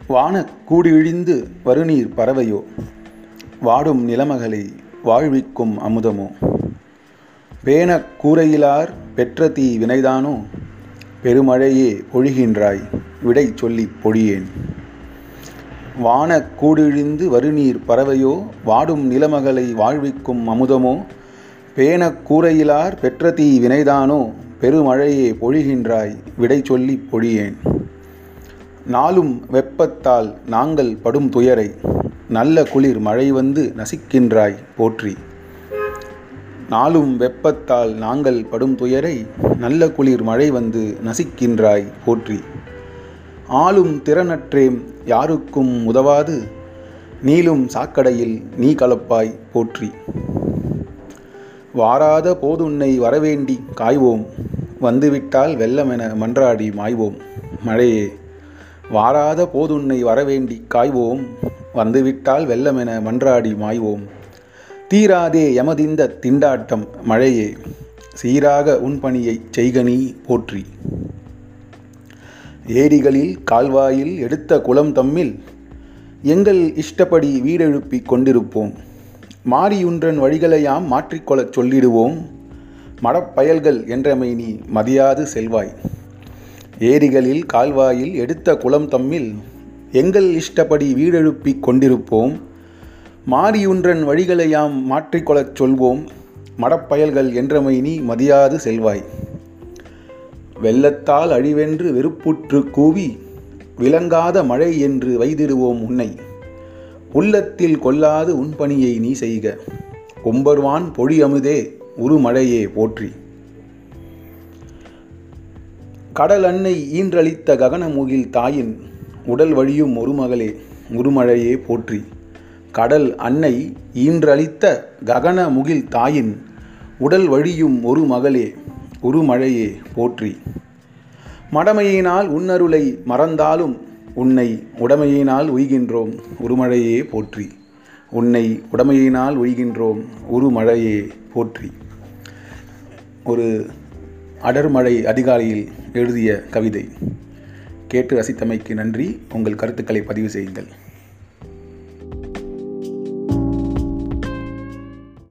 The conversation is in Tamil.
வானக் கூடிழிந்து வருநீர் பறவையோ வாடும் நிலமகளை வாழ்விக்கும் அமுதமோ பேணக் கூரையிலார் பெற்ற தீ வினைதானோ பெருமழையே பொழிகின்றாய் விடை சொல்லிப் பொழியேன் வானக் கூடிழிந்து வருநீர் பறவையோ வாடும் நிலமகளை வாழ்விக்கும் அமுதமோ பேணக் கூரையிலார் பெற்ற தீ வினைதானோ பெருமழையே பொழிகின்றாய் விடை சொல்லிப் பொழியேன் நாளும் வெப்பத்தால் நாங்கள் படும் துயரை நல்ல குளிர் மழை வந்து நசிக்கின்றாய் போற்றி நாளும் வெப்பத்தால் நாங்கள் படும் துயரை நல்ல குளிர் மழை வந்து நசிக்கின்றாய் போற்றி ஆளும் திறனற்றேம் யாருக்கும் உதவாது நீளும் சாக்கடையில் நீ கலப்பாய் போற்றி வாராத போதுன்னை வரவேண்டி காய்வோம் வந்துவிட்டால் வெள்ளமென மன்றாடி மாய்வோம் மழையே வாராத போதுன்னை வரவேண்டி காய்வோம் வந்துவிட்டால் வெள்ளமென மன்றாடி மாய்வோம் தீராதே எமதிந்த திண்டாட்டம் மழையே சீராக உன் பணியைச் செய்கனி போற்றி ஏரிகளில் கால்வாயில் எடுத்த குளம் தம்மில் எங்கள் இஷ்டப்படி வீடெழுப்பிக் கொண்டிருப்போம் மாரியுன்றன் வழிகளையாம் மாற்றிக்கொள்ளச் சொல்லிடுவோம் மடப்பயல்கள் என்றமை நீ மதியாது செல்வாய் ஏரிகளில் கால்வாயில் எடுத்த குளம் தம்மில் எங்கள் இஷ்டப்படி வீடெழுப்பிக் கொண்டிருப்போம் மாரியுன்றன் வழிகளையாம் மாற்றிக்கொள்ளச் சொல்வோம் மடப்பயல்கள் என்றமை நீ மதியாது செல்வாய் வெள்ளத்தால் அழிவென்று வெறுப்புற்று கூவி விளங்காத மழை என்று வைதிடுவோம் உன்னை உள்ளத்தில் கொல்லாது உன் பணியை நீ செய்க கொம்பர்வான் பொழி அமுதே உருமழையே போற்றி கடல் அன்னை ஈன்றளித்த ககனமுகில் தாயின் உடல் வழியும் ஒரு மகளே முருமழையே போற்றி கடல் அன்னை ஈன்றளித்த ககன முகில் தாயின் உடல் வழியும் ஒரு மகளே உருமழையே போற்றி மடமையினால் உன்னருளை மறந்தாலும் உன்னை உடமையினால் உய்கின்றோம் உருமழையே போற்றி உன்னை உடமையினால் உய்கின்றோம் உருமழையே போற்றி ஒரு அடர்மழை அதிகாலையில் எழுதிய கவிதை கேட்டு ரசித்தமைக்கு நன்றி உங்கள் கருத்துக்களை பதிவு செய்யுங்கள்